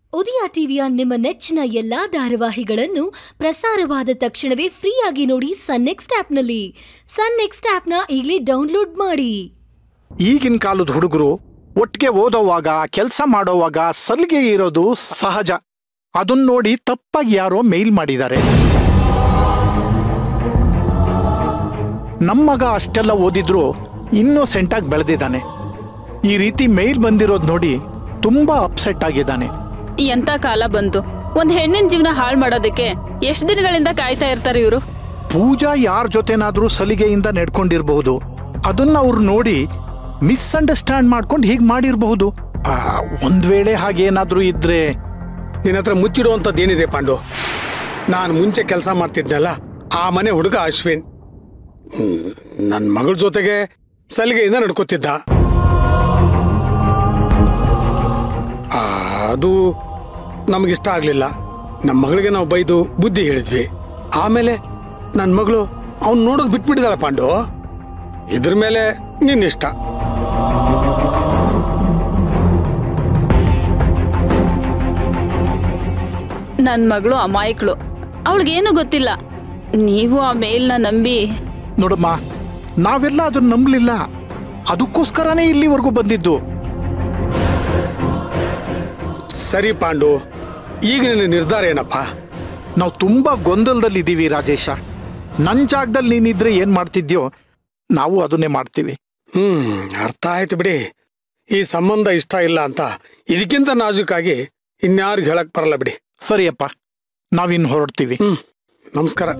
ಉದಯ ಟಿವಿಯ ನಿಮ್ಮ ನೆಚ್ಚಿನ ಎಲ್ಲಾ ಧಾರಾವಾಹಿಗಳನ್ನು ಪ್ರಸಾರವಾದ ತಕ್ಷಣವೇ ಫ್ರೀಯಾಗಿ ನೋಡಿ ಸನ್ ನೆಕ್ಸ್ಟ್ ಆಪ್ನಲ್ಲಿ ಸನ್ ನೆಕ್ಸ್ಟ್ ಆಪ್ನ ಈಗಲೇ ಡೌನ್ಲೋಡ್ ಮಾಡಿ ಈಗಿನ ಕಾಲದ ಹುಡುಗರು ಒಟ್ಟಿಗೆ ಓದೋವಾಗ ಕೆಲಸ ಮಾಡೋವಾಗ ಸಲಿಗೆ ಇರೋದು ಸಹಜ ಅದನ್ನ ನೋಡಿ ತಪ್ಪಾಗಿ ಯಾರೋ ಮೇಲ್ ಮಾಡಿದ್ದಾರೆ ನಮ್ಮಗ ಅಷ್ಟೆಲ್ಲ ಓದಿದ್ರು ಇನ್ನೋಸೆಂಟ್ ಆಗಿ ಬೆಳೆದಿದ್ದಾನೆ ಈ ರೀತಿ ಮೇಲ್ ಬಂದಿರೋದು ನೋಡಿ ತುಂಬಾ ಅಪ್ಸೆಟ್ ಆಗಿದ್ದಾನೆ ಎಂತ ಕಾಲ ಬಂತು ಒಂದ್ ಹೆಣ್ಣಿನ ಜೀವನ ಹಾಳು ಮಾಡೋದಕ್ಕೆ ಎಷ್ಟ್ ದಿನಗಳಿಂದ ಕಾಯ್ತಾ ಇರ್ತಾರೆ ಇವರು ಪೂಜಾ ಯಾರ ಜೊತೆನಾದ್ರೂ ಸಲಿಗೆಯಿಂದ ನಡ್ಕೊಂಡಿರಬಹುದು ಅದನ್ನ ಅವ್ರು ನೋಡಿ ಮಿಸ್ಅಂಡರ್ಸ್ಟ್ಯಾಂಡ್ ಮಾಡ್ಕೊಂಡು ಹೀಗೆ ಮಾಡಿರಬಹುದು ಒಂದ್ ವೇಳೆ ಹಾಗೇನಾದ್ರೂ ಇದ್ರೆ ನಿನ್ನ ಹತ್ರ ಮುಚ್ಚಿಡುವಂಥದ್ದು ಏನಿದೆ ಪಾಂಡು ನಾನು ಮುಂಚೆ ಕೆಲಸ ಮಾಡ್ತಿದ್ನಲ್ಲ ಆ ಮನೆ ಹುಡುಗ ಅಶ್ವಿನ್ ನನ್ನ ಮಗಳ ಜೊತೆಗೆ ಸಲಿಗೆಯಿಂದ ನಡ್ಕೋತಿದ್ದ ಆ, ಅದು ನಮಗಿಷ್ಟ ಆಗಲಿಲ್ಲ ನಮ್ಮ ಮಗಳಿಗೆ ನಾವು ಬೈದು ಬುದ್ಧಿ ಹೇಳಿದ್ವಿ ಆಮೇಲೆ ನನ್ನ ಮಗಳು ಅವ್ನು ನೋಡೋದು ಬಿಟ್ಬಿಟ್ಟಿದ್ದಾಳೆ ಪಾಂಡು ಇದ್ರ ಮೇಲೆ ನಿನ್ನಿಷ್ಟ ನನ್ ಮಗಳು ಅಮಾಯಕಳು ಅವಳಿಗೇನು ಗೊತ್ತಿಲ್ಲ ನೀವು ಆ ಮೇಲ್ನ ನಂಬಿ ನೋಡಮ್ಮ ನಾವೆಲ್ಲ ಅದನ್ನ ನಂಬಲಿಲ್ಲ ಅದಕ್ಕೋಸ್ಕರನೇ ಇಲ್ಲಿವರೆಗೂ ಬಂದಿದ್ದು ಸರಿ ಪಾಂಡು ಈಗ ನಿನ್ನ ನಿರ್ಧಾರ ಏನಪ್ಪ ನಾವು ತುಂಬಾ ಗೊಂದಲದಲ್ಲಿದ್ದೀವಿ ರಾಜೇಶ ನನ್ನ ಜಾಗದಲ್ಲಿ ನೀನಿದ್ರೆ ಏನ್ ಮಾಡ್ತಿದ್ಯೋ ನಾವು ಅದನ್ನೇ ಮಾಡ್ತೀವಿ ಹ್ಮ್ ಅರ್ಥ ಆಯ್ತು ಬಿಡಿ ಈ ಸಂಬಂಧ ಇಷ್ಟ ಇಲ್ಲ ಅಂತ ಇದಕ್ಕಿಂತ ನಾಜೂಕಾಗಿ ಇನ್ಯಾರಿಗೂ ಹೇಳಕ್ ಬರಲ್ಲ ಬಿಡಿ ಸರಿಯಪ್ಪ ನಾವಿನ್ ಹೊರಡ್ತೀವಿ ಹ್ಮ್ ನಮಸ್ಕಾರ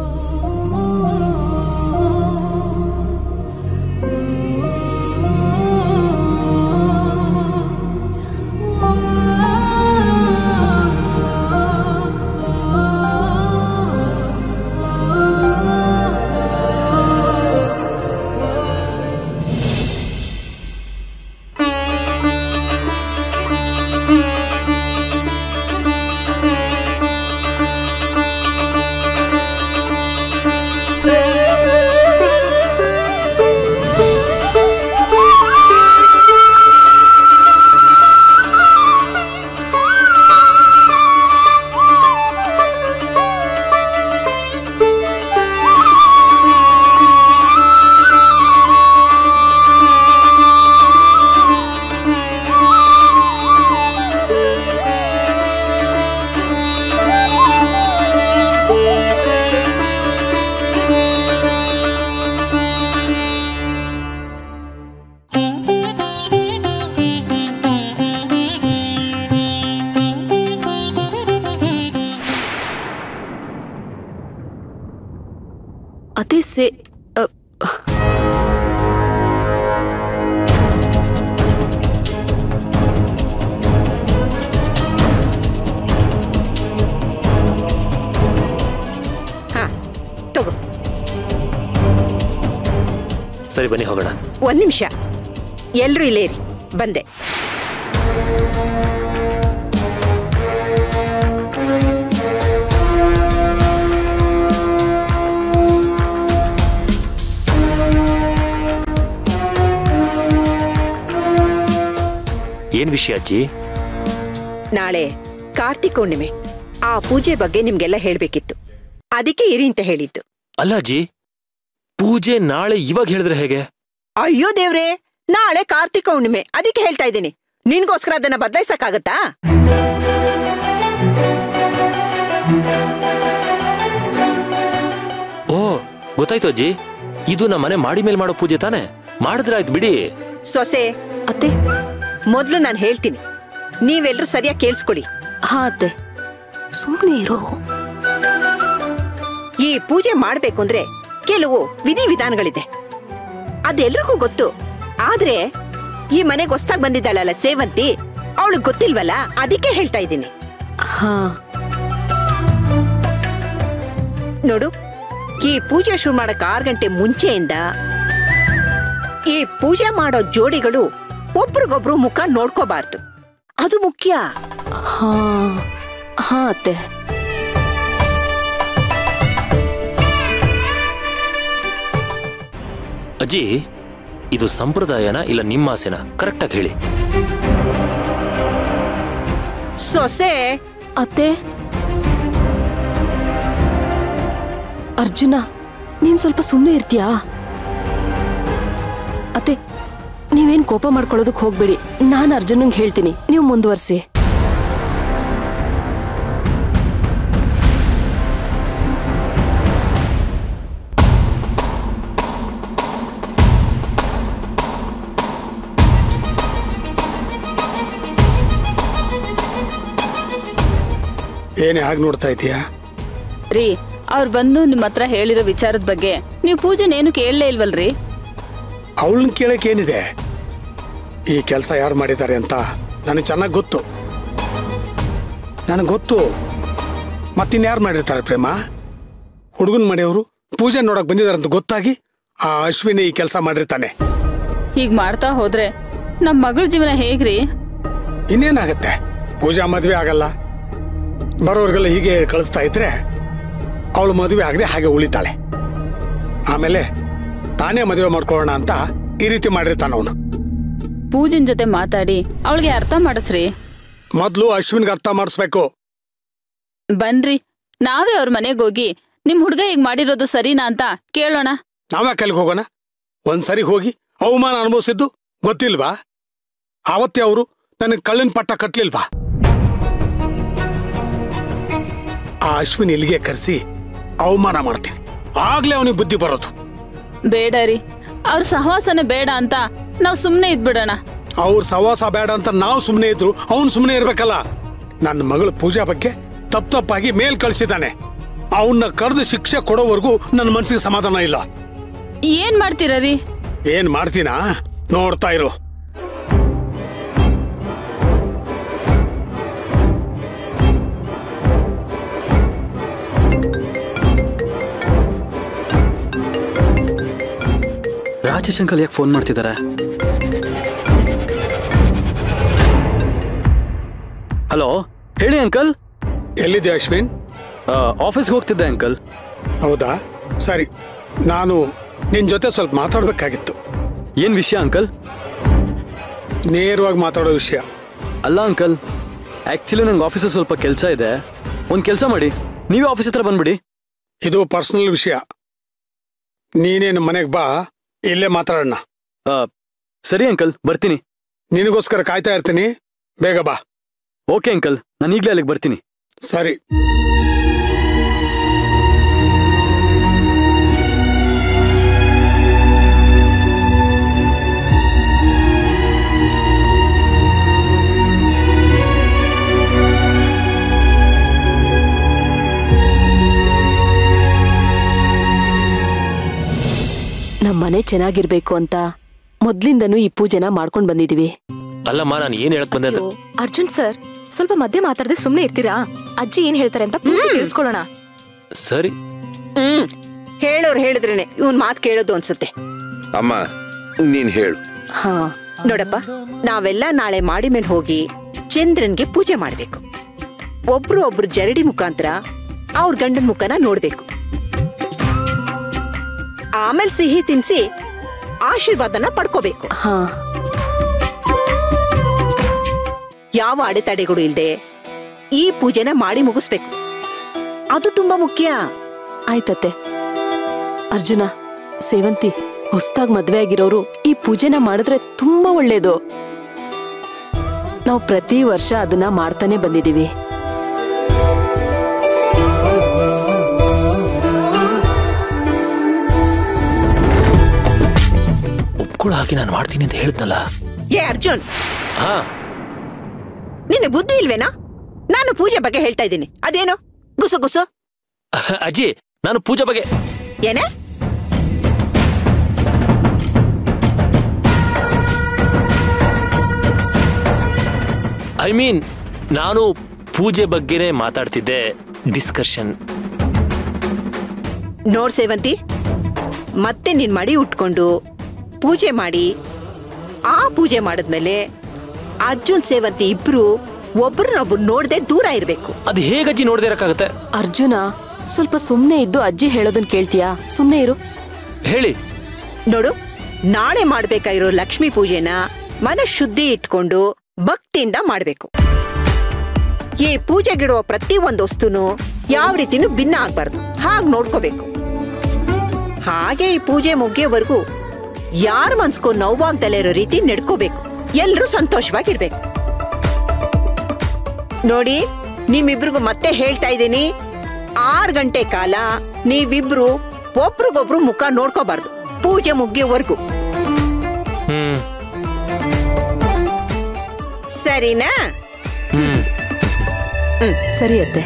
ಅದೇ ಸೇ ಅ, ಹಾ ತಗೋ ಸರಿ ಬನ್ನಿ ಹೋಗೋಣ ಒಂದ್ ನಿಮಿಷ ಎಲ್ರು ಇಲ್ಲೇ ಇರಿ ಬಂದೆ ಏನ್ ವಿಷಯ ಅಜ್ಜಿ ನಾಳೆ ಕಾರ್ತಿಕ ಹುಣ್ಣಿಮೆ ಆ ಪೂಜೆ ಬಗ್ಗೆ ನಿಮ್ಗೆಲ್ಲ ಹೇಳ್ಬೇಕಿತ್ತು ಅದಕ್ಕೆ ಇರಿ ಅಂತ ಹೇಳಿದ್ದು ಅಲ್ಲ ಅಜ್ಜಿ ಪೂಜೆ ನಾಳೆ ಇವಾಗ ಹೇಳಿದ್ರೆ ಹೇಗೆ ಅಯ್ಯೋ ದೇವ್ರೇ ನಾಳೆ ಕಾರ್ತಿಕ ಹುಣ್ಣಿಮೆ ಅದಕ್ಕೆ ಹೇಳ್ತಾ ಇದ್ದೀನಿ ನಿನ್ಗೋಸ್ಕರ ಅದನ್ನ ಬದಲಾಯಿಸಕ್ಕಾಗತ್ತಾ ಓ ಗೊತ್ತಾಯ್ತು ಅಜ್ಜಿ ಇದು ನಮ್ಮ ಮನೆ ಮಾಡಿ ಮೇಲೆ ಮಾಡೋ ಪೂಜೆ ತಾನೆ ಮಾಡಿದ್ರೆ ಆಯ್ತು ಬಿಡಿ ಸೊಸೆ ಅತ್ತೆ ಮೊದ್ಲು ನಾನು ಹೇಳ್ತೀನಿ ನೀವೆಲ್ರೂ ಸರಿಯಾಗಿ ಕೇಳಿಸ್ಕೊಡಿ ಹಾ ಅತ್ತೆ ಸುಮ್ನೆ ಇರೋ ಈ ಪೂಜೆ ಮಾಡ್ಬೇಕು ಅಂದ್ರೆ ಕೆಲವು ವಿಧಿವಿಧಾನಗಳಿದೆ ಅದೆಲ್ರಿಗೂ ಗೊತ್ತು ಆದ್ರೆ ಈ ಮನೆಗೆ ಹೊಸ್ದಾಗ್ ಬಂದಿದ್ದಾಳಲ್ಲ ಸೇವಂತಿ ಅವಳಿಗೆ ಗೊತ್ತಿಲ್ವಲ್ಲ ಅದಕ್ಕೆ ಹೇಳ್ತಾ ಇದ್ದೀನಿ ಹಾ ನೋಡು ಈ ಪೂಜೆ ಶುರು ಮಾಡಕ್ ಆರು ಗಂಟೆ ಮುಂಚೆಯಿಂದ ಈ ಪೂಜೆ ಮಾಡೋ ಜೋಡಿಗಳು ಒಬ್ರಿಗೊಬ್ರು ಮುಖ ನೋಡ್ಕೋಬಾರ್ದು ಅದು ಮುಖ್ಯ ಹಾ ಹಾ ಅತ್ತೆ ಅಜ್ಜಿ ಇದು ಸಂಪ್ರದಾಯನ ಇಲ್ಲ ನಿಮ್ಮ ಆಸೆನ ಕರೆಕ್ಟಾಗಿ ಹೇಳಿ ಸೊಸೆ ಅತ್ತೆ ಅರ್ಜುನ ನೀನ್ ಸ್ವಲ್ಪ ಸುಮ್ಮನೆ ಇರ್ತೀಯಾ ಅತ್ತೆ ನೀವೇನ್ ಕೋಪ ಮಾಡ್ಕೊಳ್ಳೋದಕ್ ಹೋಗ್ಬೇಡಿ ನಾನು ಅರ್ಜುನಂಗೆ ಹೇಳ್ತೀನಿ ನೀವು ಮುಂದುವರ್ಸಿ ಏನೇ ಹಾಗೆ ನೋಡ್ತಾ ಇದೀಯಾ ರೀ ಅವ್ರು ಬಂದು ನಿಮ್ಮ ಹತ್ರ ಹೇಳಿರೋ ವಿಚಾರದ ಬಗ್ಗೆ ನೀವು ಪೂಜೆನ ಏನು ಕೇಳಲೇ ಇಲ್ವಲ್ರಿ ಅವಳನ್ನ ಕೇಳಕ್ಕೆ ಏನಿದೆ ಈ ಕೆಲಸ ಯಾರು ಮಾಡಿದ್ದಾರೆ ಅಂತ ನನಗೆ ಚೆನ್ನಾಗಿ ಗೊತ್ತು ನನಗೆ ಗೊತ್ತು ಮತ್ತಿನ್ಯಾರು ಮಾಡಿರ್ತಾರೆ ಪ್ರೇಮ ಹುಡುಗನ ಮನೆಯವರು ಪೂಜೆ ನೋಡಕ್ ಬಂದಿದ್ದಾರೆ ಅಂತ ಗೊತ್ತಾಗಿ ಆ ಅಶ್ವಿನಿ ಈ ಕೆಲಸ ಮಾಡಿರ್ತಾನೆ ಹೀಗ್ ಮಾಡ್ತಾ ಹೋದ್ರೆ ನಮ್ ಮಗಳ ಜೀವನ ಹೇಗ್ರಿ ಇನ್ನೇನಾಗತ್ತೆ ಪೂಜಾ ಮದುವೆ ಆಗಲ್ಲ ಬರೋರ್ಗೆಲ್ಲ ಹೀಗೆ ಕಳಿಸ್ತಾ ಇದ್ರೆ ಅವಳು ಮದುವೆ ಆಗದೆ ಹಾಗೆ ಉಳಿತಾಳೆ ಆಮೇಲೆ ತಾನೇ ಮದುವೆ ಮಾಡ್ಕೊಳ್ಳೋಣ ಅಂತ ಈ ರೀತಿ ಮಾಡಿರ್ತಾನ ಅವನು ಪೂಜನ್ ಜೊತೆ ಮಾತಾಡಿ ಅವಳಿಗೆ ಅರ್ಥ ಮಾಡಿಸ್ರಿ ಮೊದಲು ಅಶ್ವಿನ್ಗೆ ಅರ್ಥ ಮಾಡಿಸ್ಬೇಕು ಬನ್ರಿ ನಾವೇ ಅವ್ರ ಮನೆಗೆ ಹೋಗಿ ನಿಮ್ ಹುಡ್ಗ ಹೀಗ್ ಮಾಡಿರೋದು ಸರಿನಾ ಅಂತ ಕೇಳೋಣ ನಾವೇ ಕಲ್ಲಿಗೆ ಹೋಗೋಣ ಒಂದ್ಸರಿ ಹೋಗಿ ಅವಮಾನ ಅನುಭವಿಸಿದ್ದು ಗೊತ್ತಿಲ್ವಾ ಆವತ್ತೇ ಅವರು ನನಗೆ ಕಳ್ಳಿನ ಪಟ್ಟ ಕಟ್ಲಿಲ್ವಾ ಆ ಅಶ್ವಿನ್ ಇಲ್ಲಿಗೆ ಕರೆಸಿ ಅವಮಾನ ಮಾಡ್ತೀನಿ ಆಗ್ಲೇ ಅವನಿಗೆ ಬುದ್ಧಿ ಬರೋದು ಬೇಡ ರೀ ಅವ್ರ ಸಹವಾಸನೆ ಬೇಡ ಅಂತ ನಾವ್ ಸುಮ್ನೆ ಇದ್ಬಿಡೋಣ ಅವ್ರ ಸವಾಸ ಬೇಡ ಅಂತ ನಾವು ಸುಮ್ಮನೆ ಇದ್ರು ಅವನು ಸುಮ್ಮನೆ ಇರ್ಬೇಕಲ್ಲ ನನ್ನ ಮಗಳು ಪೂಜಾ ಬಗ್ಗೆ ತಪ್ಪು ತಪ್ಪಾಗಿ ಮೇಲ್ ಕಳಿಸಿದ್ದಾನೆ ಅವನ್ನ ಕರೆದು ಶಿಕ್ಷೆ ಕೊಡೋವರೆಗೂ ನನ್ನ ಮನಸ್ಸಿಗೆ ಸಮಾಧಾನ ಇಲ್ಲ ಏನ್ ಮಾಡ್ತೀರ ರೀ ಏನ್ ಮಾಡ್ತೀನಾ ನೋಡ್ತಾ ಇರು ರಾಜೇಶ್ ಅಂಕಲ್ ಯಾಕೆ ಫೋನ್ ಮಾಡ್ತಿದ್ದಾರೆ ಹಲೋ ಹೇಳಿ ಅಂಕಲ್ ಎಲ್ಲಿದೆ ಅಶ್ವಿನ್ ಆಫೀಸ್ಗೆ ಹೋಗ್ತಿದ್ದೆ ಅಂಕಲ್ ಹೌದಾ ಸರಿ ನಾನು ನಿನ್ ಜೊತೆ ಸ್ವಲ್ಪ ಮಾತಾಡ್ಬೇಕಾಗಿತ್ತು ಏನ್ ವಿಷಯ ಅಂಕಲ್ ನೇರವಾಗಿ ಮಾತಾಡೋ ವಿಷಯ ಅಲ್ಲ ಅಂಕಲ್ ಆಕ್ಚುಲಿ ನಂಗೆ ಆಫೀಸಲ್ಲಿ ಸ್ವಲ್ಪ ಕೆಲಸ ಇದೆ ಒಂದು ಕೆಲಸ ಮಾಡಿ ನೀವೇ ಆಫೀಸ್ ಹತ್ರ ಬಂದ್ಬಿಡಿ ಇದು ಪರ್ಸನಲ್ ವಿಷಯ ನೀನೇನು ಮನೆಗೆ ಬಾ ಇಲ್ಲೇ ಮಾತಾಡೋಣ ಆ, ಸರಿ ಅಂಕಲ್ ಬರ್ತೀನಿ ನಿನಗೋಸ್ಕರ ಕಾಯ್ತಾ ಇರ್ತೀನಿ ಬೇಗ ಬಾ ಓಕೆ ಅಂಕಲ್ ನಾನು ಈಗಲೇ ಅಲ್ಲಿಗೆ ಬರ್ತೀನಿ ಸರಿ ನಮ್ಮ ಮನೆ ಚೆನ್ನಾಗಿರ್ಬೇಕು ಅಂತ ಮೊದ್ಲಿಂದನೂ ಈ ಪೂಜೆನ ಮಾಡ್ಕೊಂಡ್ ಬಂದಿದೀವಿ ಅಲ್ಲಮ್ಮ ನಾನು ಏನ್ ಹೇಳಕ್ ಬಂದೆ ಅಂದ್ರೆ ಅರ್ಜುನ್ ಸರ್ ಸ್ವಲ್ಪ ಮಧ್ಯೆ ಮಾತಾಡದೆ ಸುಮ್ನೆ ಇರ್ತೀರಾ ಅಜ್ಜಿ ಏನ್ ಹೇಳ್ತಾರೆ ಅಂತ ಪೂರ್ತಿ ಕೇಳಿಸ್ಕೊಳ್ಳೋಣ ಸರಿ ಹ್ಮ್ ಹೇಳೋರು ಹೇಳಿದ್ರೇನೆ ಇವನ್ ಮಾತ್ ಕೇಳೋದು ಅನ್ಸುತ್ತೆ ಅಮ್ಮ ನೀನ್ ಹೇಳು ಹಾ ನೋಡಪ್ಪ ನಾವೆಲ್ಲ ನಾಳೆ ಮಾಡಿ ಮೇಲೆ ಹೋಗಿ ಚಂದ್ರನ್ಗೆ ಪೂಜೆ ಮಾಡ್ಬೇಕು ಒಬ್ರು ಒಬ್ರು ಜರಡಿ ಮುಖಾಂತರ ಅವ್ರ ಗಂಡನ ಮುಖನ ನೋಡ್ಬೇಕು ಆಮೇಲೆ ಸಿಹಿ ತಿನ್ಸಿ ಆಶೀರ್ವಾದನ ಪಡ್ಕೋಬೇಕು ಹಾ ಯಾವ ಅಡೆತಡೆಗಳು ಇಲ್ದೆ ಈ ಪೂಜೆನ ಮಾಡಿ ಮುಗಿಸ್ಬೇಕು ಅದು ತುಂಬಾ ಮುಖ್ಯ ಆಯ್ತತ್ತೆ ಅರ್ಜುನ ಸೇವಂತಿ ಹೊಸ್ದಾಗ್ ಮದ್ವೆ ಆಗಿರೋರು ಈ ಪೂಜೆನ ಮಾಡಿದ್ರೆ ತುಂಬಾ ಒಳ್ಳೇದು ನಾವು ಪ್ರತಿ ವರ್ಷ ಅದನ್ನ ಮಾಡ್ತಾನೆ ಬಂದಿದೀವಿ ಒಪ್ಕೊಳ್ಳೋ ಹಾಗೆ ನಾನು ಮಾಡ್ತೀನಿ ಅಂತ ಹೇಳಿದ್ನಲ್ಲ ಏ ಅರ್ಜುನ್ ಹಾ ನಿನ್ನ ಬುದ್ಧಿ ಇಲ್ವೇನಾ ನಾನು ಪೂಜೆ ಬಗ್ಗೆ ಹೇಳ್ತಾ ಇದ್ದೀನಿ ಅದೇನು ಗುಸು ಗುಸು ಅಜ್ಜಿ ನಾನು ಪೂಜಾ ಬಗ್ಗೆ ಏನ ಐ ಮೀನ್ ನಾನು ಪೂಜೆ ಬಗ್ಗೆನೇ ಮಾತಾಡ್ತಿದ್ದೆ ಡಿಸ್ಕಷನ್ ನೋಡ್ ಸೇವಂತಿ ಮತ್ತೆ ನಿನ್ ಮಡಿ ಉಟ್ಕೊಂಡು ಪೂಜೆ ಮಾಡಿ ಆ ಪೂಜೆ ಮಾಡಿದ್ಮೇಲೆ ಅರ್ಜುನ್ ಸೇವಂತಿ ಇಬ್ರು ಒಬ್ರನ್ನೊಬ್ರು ನೋಡ್ದೆ ದೂರ ಇರ್ಬೇಕು ಅದು ಹೇಗಜ್ಜಿ ನೋಡದೇ ಇರಕ್ಕಾಗತ್ತೆ ಅರ್ಜುನ ಸ್ವಲ್ಪ ಸುಮ್ನೆ ಇದ್ದು ಅಜ್ಜಿ ಹೇಳೋದನ್ ಕೇಳ್ತೀಯಾ ಸುಮ್ನೆ ಇರು ಹೇಳಿ ನೋಡು ನಾಳೆ ಮಾಡ್ಬೇಕಾಗಿರೋ ಲಕ್ಷ್ಮೀ ಪೂಜೆನ ಮನಃಶುದ್ಧಿ ಇಟ್ಕೊಂಡು ಭಕ್ತಿಯಿಂದ ಮಾಡ್ಬೇಕು ಈ ಪೂಜೆಗಿಡುವ ಪ್ರತಿ ಒಂದು ವಸ್ತುನು ಯಾವ ರೀತಿನೂ ಭಿನ್ನ ಆಗ್ಬಾರ್ದು ಹಾಗೆ ನೋಡ್ಕೋಬೇಕು ಹಾಗೆ ಈ ಪೂಜೆ ಮುಗಿಯೋವರೆಗೂ ಯಾರ ಮನ್ಸ್ಗೂ ನೋವಾಗ್ದಲೇ ಇರೋ ರೀತಿ ನಡ್ಕೋಬೇಕು ಎಲ್ರೂ ಸಂತೋಷವಾಗಿರ್ಬೇಕು ನೋಡಿ ನಿಮ್ಮಿಬ್ರಿಗೂ ಮತ್ತೆ ಹೇಳ್ತಾ ಇದ್ದೀನಿ ಆರು ಗಂಟೆ ಕಾಲ ನೀವಿಬ್ರು ಒಬ್ರಿಗೊಬ್ರು ಮುಖ ನೋಡ್ಕೋಬಾರ್ದು ಪೂಜೆ ಮುಗಿಯೋವರೆಗೂ ಹ್ಮ್ ಸರಿನಾ ಹ್ಮ್ ಸರಿ ಅತ್ತೆ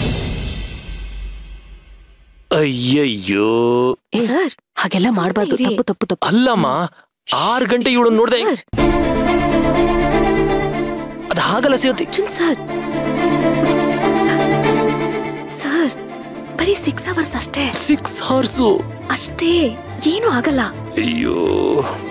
ಅಯ್ಯಯ್ಯೋ ಸರ್ ಹಾಗೆಲ್ಲ ಮಾಡ್ಬಾರ್ದು ಇರಿ. ತಪ್ಪು ತಪ್ಪು ತಪ್ಪು ಅಲ್ಲಮ್ಮ ಆರು ಗಂಟೆ ಇವಳು ನೋಡ್ದೆ ಸರ್ ಅದ್ ಹಾಗಲ್ಲ ಸೇವತಿ ಅರ್ಜುನ್ ಸರ್ ಸರ್ ಬರೀ ಸಿಕ್ಸ್ ಅವರ್ಸ್ ಅಷ್ಟೇ ಸಿಕ್ಸ್ ಅವರ್ಸು ಅಷ್ಟೇ ಏನು ಆಗಲ್ಲ ಅಯ್ಯೋ